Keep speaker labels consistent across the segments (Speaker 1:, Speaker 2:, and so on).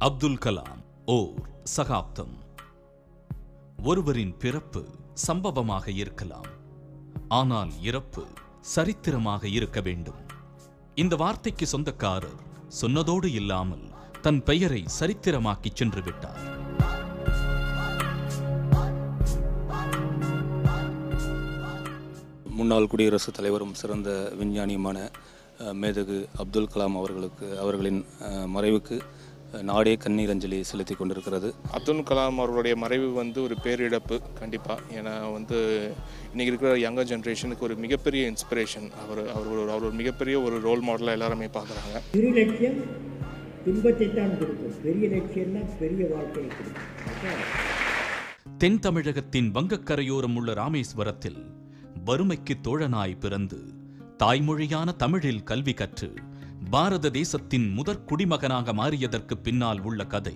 Speaker 1: அப்துல் கலாம் ஓர் சகாப்தம் ஒருவரின் பிறப்பு சம்பவமாக இருக்கலாம் ஆனால் இறப்பு சரித்திரமாக இருக்க வேண்டும் இந்த வார்த்தைக்கு சொந்தக்காரர் சொன்னதோடு இல்லாமல் தன் பெயரை சரித்திரமாக்கிச் சென்று விட்டார்
Speaker 2: முன்னாள் குடியரசுத் தலைவரும் சிறந்த விஞ்ஞானியுமான அஹ், மேதகு அப்துல் கலாம் அவர்களுக்கு அவர்களின் அஹ், மறைவுக்கு அஹ், நாடே கண்ணீர் அஞ்சலி செலுத்தி கொண்டிருக்கிறது
Speaker 3: அப்துல் கலாம் அவருடைய மறைவு வந்து ஒரு பேரிழப்பு கண்டிப்பாக ஏன்னா வந்து இன்றைக்கி இருக்கிற யங்கர் ஜென்ரேஷனுக்கு ஒரு மிகப்பெரிய இன்ஸ்பிரேஷன் அவர் அவர் ஒரு அவர் ஒரு மிகப்பெரிய ஒரு ரோல் மாடலாக எல்லாருமே பார்க்குறாங்க
Speaker 4: சிறு லட்சியம் துன்பத்தை தான் கொடுக்கும் பெரிய லட்சியம்னா பெரிய வாழ்க்கையை கொடுக்கும் ஓகே
Speaker 1: தென் தமிழகத்தின் வங்கக்கரையோரம் உள்ள ராமேஸ்வரத்தில் வறுமைக்கு தோழனாய் பிறந்து தாய்மொழியான தமிழில் கல்வி கற்று பாரத தேசத்தின் முதற் குடிமகனாக மாறியதற்கு பின்னால் உள்ள கதை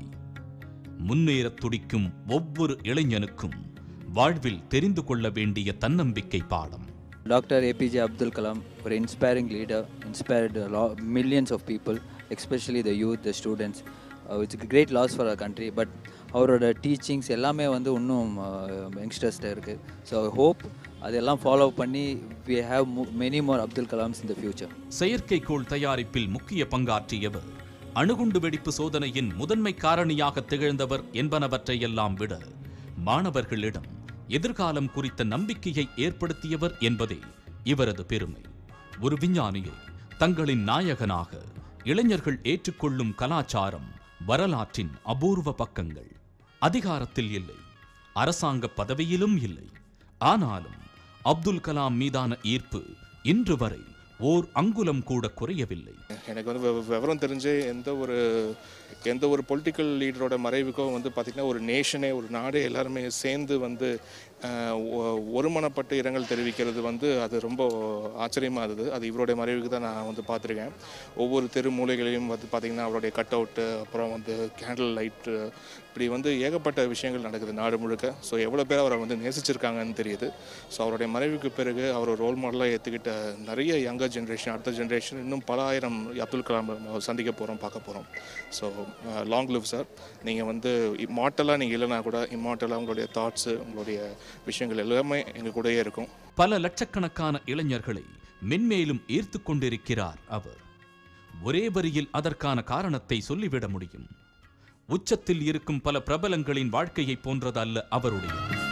Speaker 1: முன்னேறத் துடிக்கும் ஒவ்வொரு இளைஞனுக்கும் வாழ்வில் தெரிந்து கொள்ள வேண்டிய தன்னம்பிக்கை பாடம்
Speaker 5: டாக்டர் ஏபிஜே அப்துல் கலாம் ஒரு inspiring leader inspired millions of people especially the youth the students it's great loss for a country but அவரோட டீச்சிங்ஸ் எல்லாமே வந்து இன்னும் யங்ஸ்டர்ஸ்ட இருக்குது ஸோ ஹோப் அதெல்லாம் ஃபாலோ பண்ணி we have many more Abdul Kalams in the future
Speaker 1: செயற்கைக்கோள் தயாரிப்பில் முக்கிய பங்காற்றியவர் அணுகுண்டு வெடிப்பு சோதனையின் முதன்மை காரணியாக திகழ்ந்தவர் என்பனவற்றையெல்லாம் விட மாணவர்களிடம் எதிர்காலம் குறித்த நம்பிக்கையை ஏற்படுத்தியவர் என்பதே இவரது பெருமை ஒரு விஞ்ஞானியை தங்களின் நாயகனாக இளைஞர்கள் ஏற்றுக்கொள்ளும் கலாச்சாரம் வரலாற்றின் அபூர்வ பக்கங்கள் அதிகாரத்தில் இல்லை அரசாங்க பதவியிலும் இல்லை ஆனாலும் அப்துல் கலாம் மீதான ஈர்ப்பு இன்று வரை ஓர் அங்குலம் கூட குறையவில்லை
Speaker 3: எனக்கு வந்து விவ- விவரம் தெரிஞ்சு எந்த ஒரு எந்த ஒரு பொலிட்டிக்கல் லீடரோட மறைவுக்கும் வந்து பார்த்திங்கன்னா ஒரு நேஷனே ஒரு நாடே எல்லாருமே சேர்ந்து வந்து அஹ், ஒ- ஒருமனப்பட்டு இரங்கல் தெரிவிக்கிறது வந்து அது ரொம்ப ஆச்சரியமாக இருந்தது அது இவருடைய மறைவுக்கு தான் நான் வந்து பார்த்துருக்கேன் ஒவ்வொரு தெரு மூலைகளையும் வந்து பார்த்திங்கன்னா அவருடைய கட் அவுட்டு அப்புறம் வந்து கேண்டில் லைட்டு இப்படி வந்து ஏகப்பட்ட விஷயங்கள் நடக்குது நாடு முழுக்க ஸோ எவ்வளோ பேர் அவரை வந்து நேசிச்சிருக்காங்கன்னு தெரியுது ஸோ அவருடைய மறைவுக்கு பிறகு அவர் ரோல் மாடலாக ஏற்றுக்கிட்ட நிறைய யங்கர் ஜென்ரேஷன் அடுத்த ஜென்ரேஷன் இன்னும் பல ஆயிரம் அப்துல் கலாம் நம்ம சந்திக்க போகிறோம் பார்க்க போகிறோம் ஸோ லாங் லிவ் சார் நீங்கள் வந்து இம்மார்ட்டலாக நீங்கள் இல்லைனா கூட இம்மார்ட்டலாக உங்களுடைய தாட்ஸு உங்களுடைய விஷயங்கள் எல்லாமே எங்கள் கூடயே இருக்கும்
Speaker 1: பல லட்சக்கணக்கான இளைஞர்களை மென்மேலும் ஈர்த்து கொண்டிருக்கிறார் அவர் ஒரே வரியில் அதற்கான காரணத்தை சொல்லிவிட முடியும் உச்சத்தில் இருக்கும் பல பிரபலங்களின் வாழ்க்கையைப் போன்றது அல்ல அவருடைய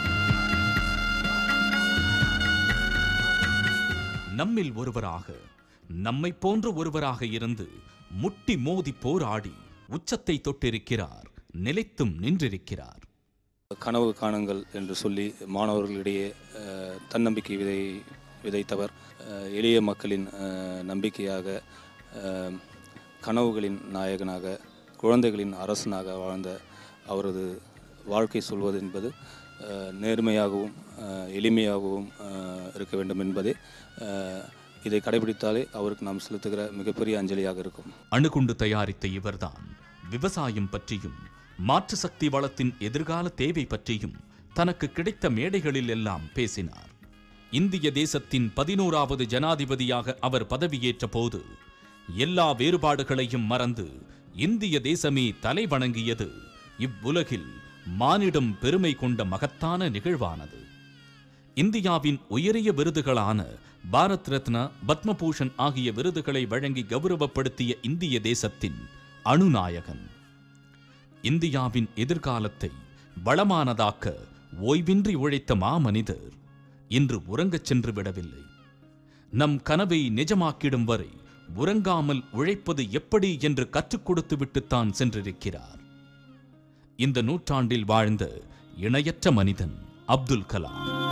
Speaker 1: நம்மில் ஒருவராக நம்மை போன்ற ஒருவராக இருந்து முட்டி மோதி போராடி உச்சத்தை தொட்டிருக்கிறார் நிலைத்தும் நின்றிருக்கிறார்
Speaker 2: கனவு காணுங்கள் என்று சொல்லி மாணவர்களிடையே அஹ், தன்னம்பிக்கை விதை விதைத்தவர் அஹ், எளிய மக்களின் அஹ், நம்பிக்கையாக அஹ், கனவுகளின் நாயகனாக குழந்தைகளின் அரசனாக வாழ்ந்த அவரது வாழ்க்கை சொல்வது என்பது அஹ், நேர்மையாகவும் அஹ், எளிமையாகவும் அஹ், இருக்க வேண்டும் என்பதே அஹ், இதை கடைபிடித்தாலே அவருக்கு நாம் செலுத்துகிற மிகப்பெரிய அஞ்சலியாக இருக்கும்
Speaker 1: அணுகுண்டு தயாரித்த இவர்தான் விவசாயம் பற்றியும் மாற்று சக்தி வளத்தின் எதிர்கால தேவை பற்றியும் தனக்கு கிடைத்த மேடைகளில் எல்லாம் பேசினார் இந்திய தேசத்தின் பதினோராவது ஜனாதிபதியாக அவர் பதவியேற்ற போது எல்லா வேறுபாடுகளையும் மறந்து இந்திய தேசமே தலை வணங்கியது இவ்வுலகில் மானிடம் பெருமை கொண்ட மகத்தான நிகழ்வானது இந்தியாவின் உயரிய விருதுகளான பாரத் ரத்னா பத்மபூஷன் ஆகிய விருதுகளை வழங்கி கௌரவப்படுத்திய இந்திய தேசத்தின் அணுநாயகன் இந்தியாவின் எதிர்காலத்தை வளமானதாக்க ஓய்வின்றி உழைத்த மாமனிதர் இன்று உறங்கச் சென்று விடவில்லை நம் கனவை நிஜமாக்கிடும் வரை உறங்காமல் உழைப்பது எப்படி என்று கற்றுக் கொடுத்துவிட்டுத்தான் சென்றிருக்கிறார் இந்த நூற்றாண்டில் வாழ்ந்த இணையற்ற மனிதன் அப்துல் கலாம்